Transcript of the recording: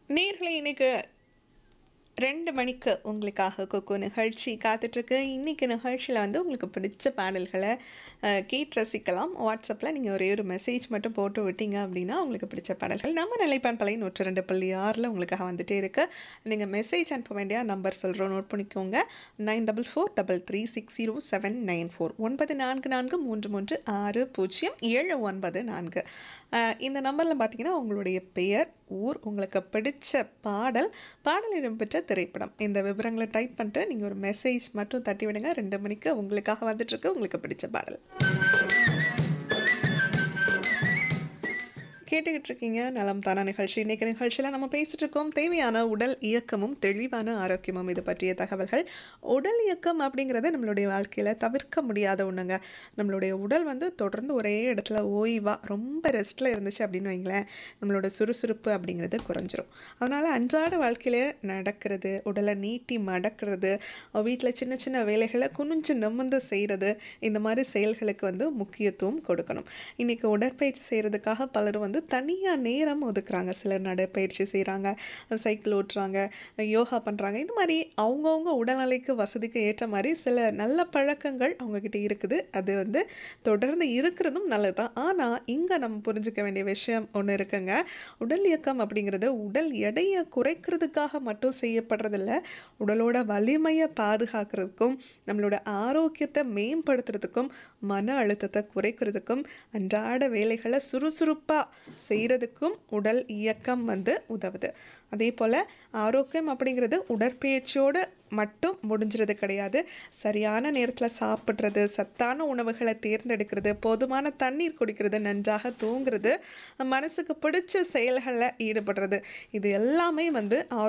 நேர்களே இன்னைக்கு ரெண்டு மணிக்கு உங்களுக்காக கொக்கு நிகழ்ச்சி காத்துட்ருக்கு இன்றைக்கி நிகழ்ச்சியில் வந்து உங்களுக்கு பிடிச்ச பாடல்களை அஹ், கேட்டு ரசிக்கலாம் வாட்ஸ்அப்பில் நீங்கள் ஒரே ஒரு மெசேஜ் மட்டும் போட்டு விட்டீங்க அப்படின்னா உங்களுக்கு பிடிச்ச பாடல்கள் நம்ம நிலைப்பான் பலை நூற்றி ரெண்டு புள்ளி ஆறில் உங்களுக்காக வந்துட்டே இருக்கு நீங்கள் மெசேஜ் அனுப்ப வேண்டிய நம்பர் சொல்கிறோம் நோட் பண்ணிக்கோங்க nine double four double three six zero seven nine four ஒன்பது நான்கு நான்கு மூன்று மூன்று ஆறு பூஜ்ஜியம் ஏழு ஒன்பது நான்கு அஹ், இந்த நம்பரில் பார்த்தீங்கன்னா உங்களுடைய பெயர் ஊர் உங்களுக்கு பிடிச்ச பாடல் பாடல் இடம்பெற்ற திரைப்படம் இந்த விவரங்களை டைப் பண்ணிட்டு நீங்கள் ஒரு மெசேஜ் மட்டும் தட்டி விடுங்க ரெண்டு மணிக்கு உங்களுக்காக வந்துட்டுருக்கு உங்களுக்கு பிடிச்ச பாடல் கேட்டுக்கிட்டு இருக்கீங்க நலம் தானா நிகழ்ச்சி இன்னைக்கு நிகழ்ச்சியில் நம்ம பேசிட்டு இருக்கோம் தேவையான உடல் இயக்கமும் தெளிவான ஆரோக்கியமும் இது பற்றிய தகவல்கள் உடல் இயக்கம் அப்படிங்கிறது நம்மளுடைய வாழ்க்கையில் தவிர்க்க முடியாத ஒன்றுங்க நம்மளுடைய உடல் வந்து தொடர்ந்து ஒரே இடத்துல ஓய்வாக ரொம்ப ரெஸ்ட்டில் இருந்துச்சு அப்படின்னு வைங்களேன் நம்மளோட சுறுசுறுப்பு அப்படிங்கிறது குறைஞ்சிரும் அதனால் அன்றாட வாழ்க்கையில நடக்கிறது உடலை நீட்டி மடக்கிறது வீட்டில் சின்ன சின்ன வேலைகளை குனிஞ்சு நிமிர்ந்து செய்கிறது இந்த மாதிரி செயல்களுக்கு வந்து முக்கியத்துவம் கொடுக்கணும் இன்றைக்கி உடற்பயிற்சி செய்கிறதுக்காக பலர் வந்து தனியாக நேரம் ஒதுக்குறாங்க சிலர் நடைப்பயிற்சி செய்கிறாங்க சைக்கிள் ஓட்டுறாங்க யோகா பண்ணுறாங்க இது மாதிரி அவங்கவுங்க உடல்நிலைக்கு வசதிக்கு ஏற்ற மாதிரி சில நல்ல பழக்கங்கள் அவங்கக்கிட்ட இருக்குது அது வந்து தொடர்ந்து இருக்கிறதும் நல்லது தான் ஆனால் இங்கே நம்ம புரிஞ்சுக்க வேண்டிய விஷயம் ஒன்று இருக்குங்க உடல் இயக்கம் அப்படிங்கிறது உடல் எடையை குறைக்கிறதுக்காக மட்டும் செய்யப்படுறதில்ல உடலோட வலிமையை பாதுகாக்கிறதுக்கும் நம்மளோட ஆரோக்கியத்தை மேம்படுத்துறதுக்கும் மன அழுத்தத்தை குறைக்கிறதுக்கும் அன்றாட வேலைகளை சுறுசுறுப்பாக செய்கிறதுக்கும் உடல் இயக்கம் வந்து உதவுது அதே போல் ஆரோக்கியம் அப்படிங்கிறது உடற்பயிற்சியோடு மட்டும் முடிஞ்சிறது கிடையாது சரியான நேரத்தில் சாப்பிட்றது சத்தான உணவுகளை தேர்ந்தெடுக்கிறது போதுமான தண்ணீர் குடிக்கிறது நன்றாக தூங்குறது மனசுக்கு பிடிச்ச செயல்களில் ஈடுபடுறது இது எல்லாமே வந்து